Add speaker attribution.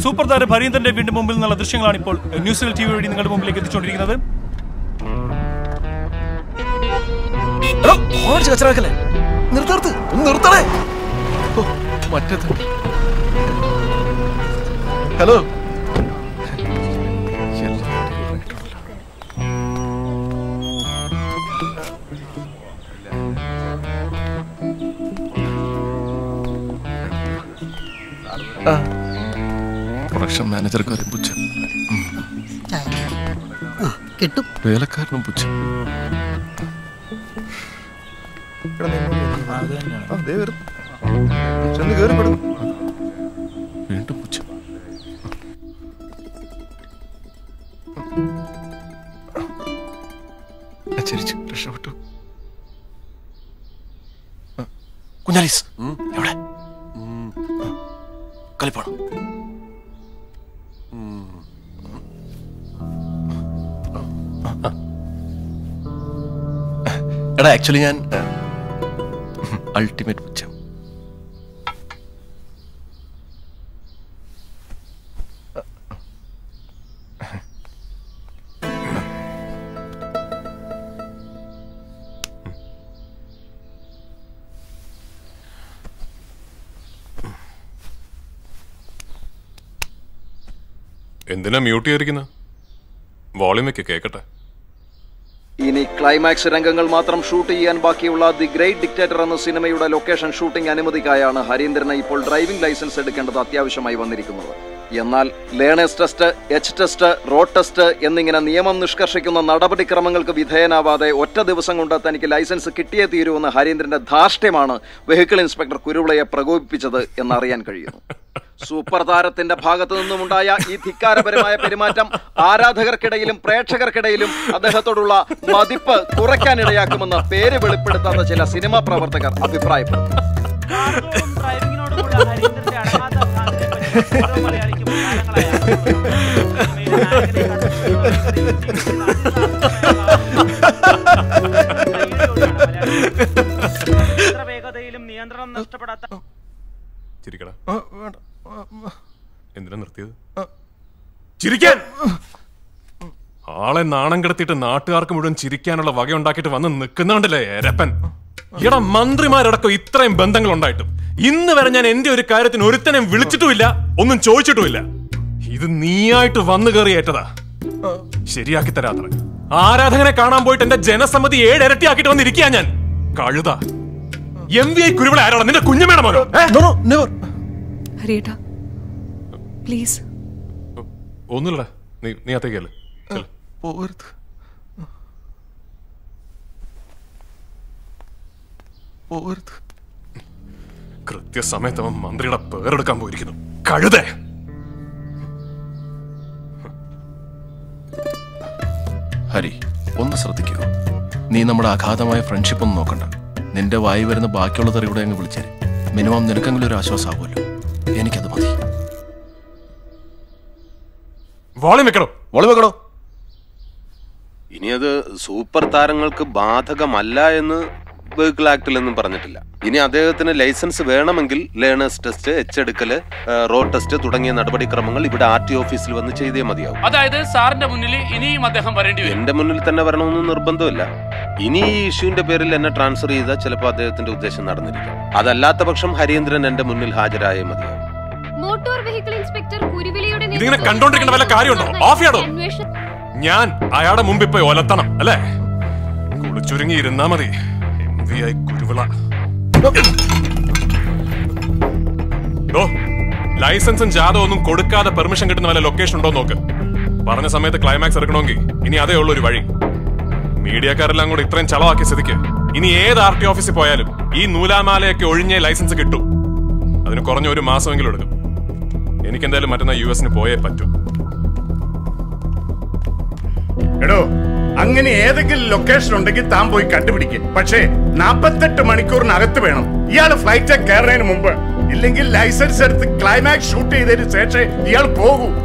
Speaker 1: Super താരം ഹരീന്ദ്രന്റെ വീണ്ടും മുമ്പിൽ നിന്നുള്ള ദൃശ്യങ്ങളാണ് ഇപ്പോൾ ന്യൂസുകൾ ടി വി വഴി നിങ്ങളുടെ മുമ്പിലേക്ക് എത്തിച്ചുകൊണ്ടിരിക്കുന്നത്
Speaker 2: കച്ചറാക്കല്ലേ നിർത്തർത്ത് നിർത്തണേ ഓ, മറ്റേത് ഹലോ പ്രൊഡക്ഷൻ മാനേജർക്ക് വരും പുച്ഛം
Speaker 3: കിട്ടും
Speaker 2: വേലക്കാരനും പുച്ഛം വീണ്ടും പുച്ഛം ആ, ചിരിച്ചു രക്ഷപ്പെട്ടു ആ, കുഞ്ഞാലീസ് എവിടെ കളിപ്പാണോ എടാ ആക്ച്വലി ഞാൻ അൾട്ടിമേറ്റ് പുച്ഛം
Speaker 4: എന്തിനാ മ്യൂട്ട് ചെയ്തിരിക്കുന്നത് വോളിയം വെക്ക് കേക്കട്ടെ
Speaker 5: ഇനി ക്ലൈമാക്സ് രംഗങ്ങൾ മാത്രം ഷൂട്ട് ചെയ്യാൻ ബാക്കിയുള്ള ദി ഗ്രേറ്റ് ഡിക്റ്റേറ്റർ എന്ന സിനിമയുടെ ലൊക്കേഷൻ ഷൂട്ടിംഗ് അനുമതിക്കായാണ് ഹരീന്ദ്രന് ഇപ്പോൾ ഡ്രൈവിംഗ് ലൈസൻസ് എടുക്കേണ്ടത് അത്യാവശ്യമായി വന്നിരിക്കുന്നത് എന്നാൽ learners test H test road test എന്നിങ്ങനെ നിയമം നിഷ്കർഷിക്കുന്ന നടപടിക്രമങ്ങൾക്ക് വിധേയനാവാതെ ഒറ്റ ദിവസം കൊണ്ട് തനിക്ക് ലൈസൻസ് കിട്ടിയേ തീരുമെന്ന് ഹരീന്ദ്രന്റെ ധാർഷ്ട്യമാണ് വെഹിക്കിൾ ഇൻസ്പെക്ടർ കുരുവിളയെ പ്രകോപിപ്പിച്ചത് എന്നറിയാൻ കഴിയുന്നു സൂപ്പർ താരത്തിന്റെ ഭാഗത്തു നിന്നുമുണ്ടായ ഈ ധിക്കാരപരമായ പെരുമാറ്റം ആരാധകർക്കിടയിലും പ്രേക്ഷകർക്കിടയിലും അദ്ദേഹത്തോടുള്ള മതിപ്പ് കുറയ്ക്കാനിടയാക്കുമെന്ന് പേര് വെളിപ്പെടുത്താത്ത ചില സിനിമാ പ്രവർത്തകർ അഭിപ്രായപ്പെടുന്നു
Speaker 6: വേഗതയിലും നിയന്ത്രണം നഷ്ടപ്പെടാത്ത
Speaker 4: ചിരിക്കടാ എന്തിനാ നിർത്തിയത് ചിരിക്കാൻ ആളെ നാണം കിടത്തിയിട്ട് നാട്ടുകാർക്ക് മുഴുവൻ ചിരിക്കാനുള്ള വക ഉണ്ടാക്കിയിട്ട് വന്ന് നിൽക്കുന്നുണ്ടല്ലേ എരപ്പൻ എടാ മന്ത്രിമാരടക്കം ഇത്രയും ബന്ധങ്ങൾ ഉണ്ടായിട്ടും ഇന്ന് വരെ ഞാൻ എന്റെ ഒരു കാര്യത്തിന് ഒരുത്തനെ വിളിച്ചിട്ടുമില്ല ഒന്നും ചോദിച്ചിട്ടുമില്ല ഇത് നീയായിട്ട് വന്നു കയറി ഏറ്റതാ ശരിയാക്കി തരാത്ര ആരാധകനെ കാണാൻ പോയിട്ട് എന്റെ ജനസമ്മതി ഏഴ് ഇരട്ടിയാക്കിട്ട് വന്നിരിക്കുക ഞാൻ കഴുത എം വി ഐ കുരുവിള ആരാണ് നിന്റെ കുഞ്ഞമ്മയുടെ മോനോ ഏ?
Speaker 7: ഹരിയേട്ടാ പ്ലീസ്
Speaker 4: ഒന്നുമില്ലടാ നീ നീ അത്തേക്കല്ലേ
Speaker 2: പോകരുത് പോകരുത്
Speaker 4: കൃത്യസമയത്ത് അവൻ മന്ത്രിയുടെ പേരെടുക്കാൻ പോയിരിക്കുന്നു കഴുതേ
Speaker 2: ഹരി ഒന്ന് ശ്രദ്ധിക്കൂ നീ നമ്മുടെ അഗാധമായ ഫ്രണ്ട്ഷിപ്പ് ഒന്നും നോക്കണ്ട നിന്റെ വായി വരുന്ന ബാക്കിയുള്ള തെറിയുടെ അങ്ങ് വിളിച്ചേര് മിനിമം നിനക്കെങ്കിലും ഒരു ആശ്വാസമാകുമല്ലോ എനിക്കത് മതി
Speaker 4: വോളിയം വെക്കണോ
Speaker 2: വോളിയം വെക്കണോ
Speaker 8: ഇനി അത് സൂപ്പർ താരങ്ങൾക്ക് ബാധകമല്ല എന്ന് വെഹിക്കിൾ ആക്ടിലൊന്നും പറഞ്ഞിട്ടില്ല ഇനി അദ്ദേഹത്തിന് ലൈസൻസ് വേണമെങ്കിൽ ലേണേഴ്സ് ടെസ്റ്റ് എച്ചെടുക്കല് റോഡ് ടെസ്റ്റ് തുടങ്ങിയ നടപടിക്രമങ്ങൾ ഇവിടെ ആർ ടി ഓഫീസിൽ വന്ന് ചെയ്തേ മതിയാവും
Speaker 9: അതായത് സാറിന്റെ മുന്നിൽ ഇനിയും അദ്ദേഹം വരേണ്ടി വരും
Speaker 8: എന്റെ മുന്നിൽ തന്നെ വരണമെന്ന് നിർബന്ധമില്ല ഇനി ഈ ഇഷ്യൂവിന്റെ പേരിൽ എന്നെ ട്രാൻസ്ഫർ ചെയ്താൽ ചിലപ്പോൾ അദ്ദേഹത്തിന്റെ ഉദ്ദേശം നടന്നിരിക്കാം അതല്ലാത്ത പക്ഷം ഹരീന്ദ്രൻ എന്റെ മുന്നിൽ ഹാജരായേ മതിയാവും
Speaker 10: മോട്ടോർ വെഹിക്കിൾ ഇൻസ്പെക്ടർ കുരുവിളിയുടെ
Speaker 4: ഇതിങ്ങനെ കണ്ടോണ്ടിരിക്കേണ്ട വല്ല കാര്യമുണ്ടോ ഓഫ് ചെയ്യണോ ഞാൻ അയാളുടെ മുമ്പിൽ പോയി ഒലത്തണം അല്ലേ കുളിച്ചുരുങ്ങി ഇരുന്നാ മതി എം വി ഐ കുരുവിള ഡോ, ലൈസൻസും ജാതോ ഒന്നും കൊടുക്കാതെ പെർമിഷൻ കിട്ടുന്ന വല്ല ലൊക്കേഷൻ ഉണ്ടോ നോക്ക് പറഞ്ഞ സമയത്ത് ക്ലൈമാക്സ് എടുക്കണമെങ്കിൽ ഇനി അതേ ഉള്ളൂ ഒരു വഴി മീഡിയക്കാരെല്ലാം കൂടെ ഇത്രയും ചളവാക്കിയ സ്ഥിതിക്ക് ഇനി ഏത് ആർ ടി ഓഫീസിൽ പോയാലും ഈ നൂലാമാലയൊക്കെ ഒഴിഞ്ഞേ ലൈസൻസ് കിട്ടും അതിന് കുറഞ്ഞ ഒരു മാസമെങ്കിലും എടുക്കും എനിക്കെന്തായാലും മറ്റന്നാൾ യു എസിന് പോയേ പറ്റൂ
Speaker 11: എടോ അങ്ങനെ ഏതെങ്കിലും ലൊക്കേഷൻ ഉണ്ടെങ്കിൽ താൻ പോയി കണ്ടുപിടിക്കും പക്ഷേ നാപ്പത്തെട്ട് മണിക്കൂറിനകത്ത് വേണം ഇയാള് ഫ്ലൈറ്റ് കയറുന്നതിന് മുമ്പ് ഇല്ലെങ്കിൽ ലൈസൻസ് എടുത്ത് ക്ലൈമാക്സ് ഷൂട്ട് ചെയ്തതിന് ശേഷം ഇയാൾ പോകൂ